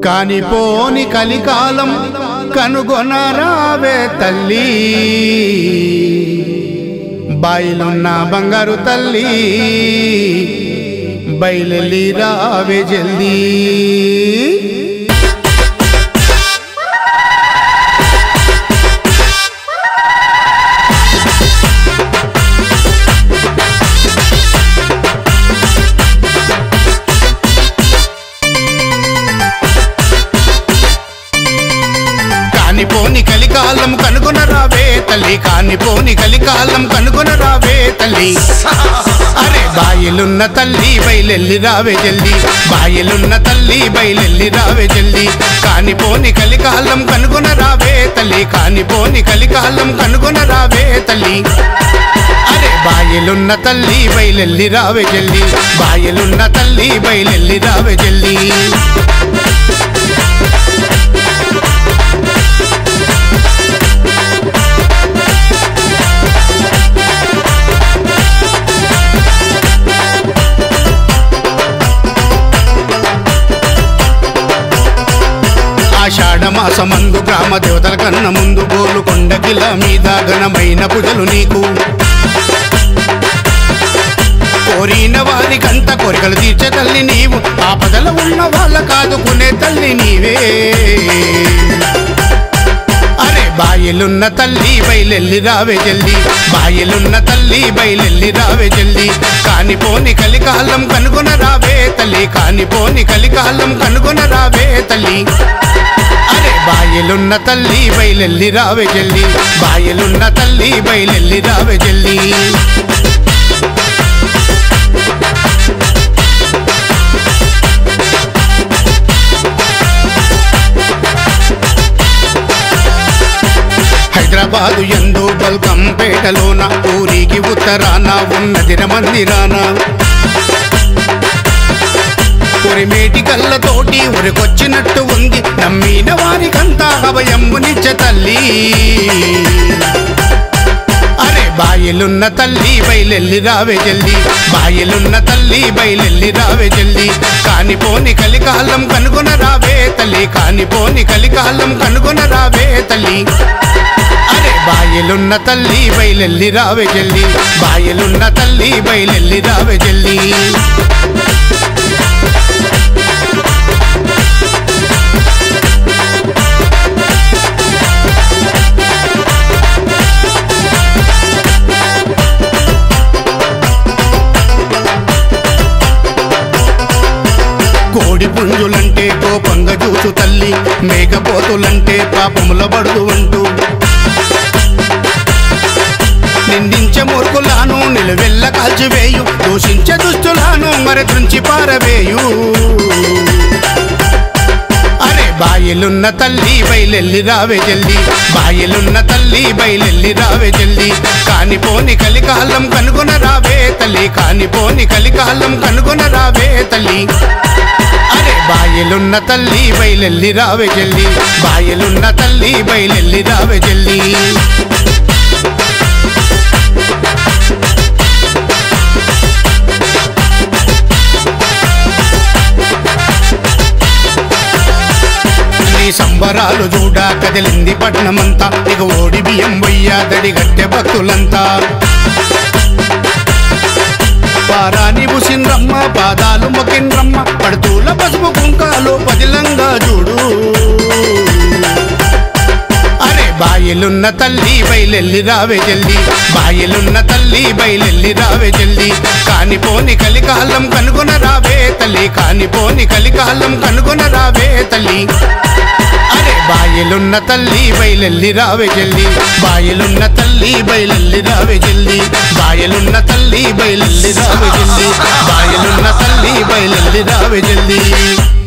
కానిపోని కలికాలం కనుగొనరావే తల్లి బాయిలున్న బంగారు తల్లి బయలెల్లి రావే జల్దీ కానిపోని కలికాలం కనుగొన రావే తల్లి కానిపోని కలికాలం కనుగొన రావే తల్లి అరే బాయిలున్న తల్లి బయలెల్లి రావే జల్ది బాయిలున్న తల్లి బయలెల్లి రావే జల్ది కానిపోని కలికాలం కనుగొన రావే తల్లి కానిపోని కలికాలం కనుగొన రావే తల్లి అరే బాయిలున్న తల్లి బయలెల్లి రావే జల్ది బాయిలున్న తల్లి బయలెల్లి రావే జల్ది ఆషాఢ మాసమందు గ్రామ దేవతల కన్న ముందు గోలు కొండగిల మీద ఘనమైన పూజలు నీకు కోరిన వారి కంట కోరికలు తీర్చే తల్లి నీవు ఆపదల ఉన్న వాళ్ళ కాదుకునే తల్లి నీవే అరే బాయిలున్న తల్లి బయలెల్లి రావే జల్ది బాయిలున్న తల్లి బయలెల్లి రావే జల్ది కానిపోని కలికాలం కనుగొన రావే తల్లి కానిపోని కలికాలం కనుగొన రావే తల్లి అరే బాయిలున్న తల్లి బయలెల్లి రావే జల్ది బాయిలున్న తల్లి బయలెల్లి రావే జల్ది హైదరాబాదు ఎందు బల్కంపేటలోన ఊరికి ఉత్తరాన ఉన్నదిర మందిరాన ఉరిమేటి కళ్ళతోటి ఉరికొచ్చినట్టు ఉంది నమ్మిన వారికంతా అభయమునిచ్చ తల్లి అరే బాయిలున్న తల్లి బయలెల్లి రావే జల్ది బాయిలున్న తల్లి బయలెల్లి రావే జల్ది కానిపోని కలికాలం కనుగొన రావే తల్లి కానిపోని కలికాలం కనుగొన రావే తల్లి అరే బాయిలున్న తల్లి బయలెల్లి రావే జల్ది బాయిలున్న తల్లి బయలెల్లి రావే జల్ది కోడి పుంజులంటే కోపంగా చూచు తల్లి మేకపోతులంటే పాపముల బడుదు అంటూ నిందించే మూర్ఖులాను నిలువెల్ల కాల్చివేయు దూషించే దుష్టులాను మరి తుంచి పారవేయు అరే బాయిలున్న తల్లి బయలెల్లి రావే జల్ది బాయిలున్న తల్లి బయలెల్లి రావే జల్ది కానిపోని కలికాలం కనుగొన రావే తల్లి కానిపోని కలికాలం కనుగొన రావే తల్లి అరే బాయిలున్న తల్లి బయలెల్లి రావే జల్ది బాయిలున్న తల్లి బయలెల్లి రావే జల్ది నీ సంబరాలు చూడ కదిలింది పట్నమంతా ఇక ఓడి బియ్యం వయ్యా దడి గట్టె భక్తులంతా పారాని బుసింద్రమ్మ పాదాలు మొకింద్రమ్మ పడుతూల పసుపు కుంకాలు పదిలంగా చూడు అరే బాయిలున్న తల్లి బయలెల్లి రావే జల్ది బాయిలున్న తల్లి బయలెల్లి రావే జల్ది కానిపోని కలికాలం కనుగొన రావే తల్లి కానిపోని కలికాలం కనుగొన రావే తల్లి అరే బాయిలున్న తల్లి బయలెల్లి రావే జల్ది బాయిలున్న తల్లి బయలెల్లి రావే జల్ది బాయలున్న తల్లి బయలెల్లి రావే జల్ది బాయలున్న తల్లి బయలెల్లి రావే జల్ది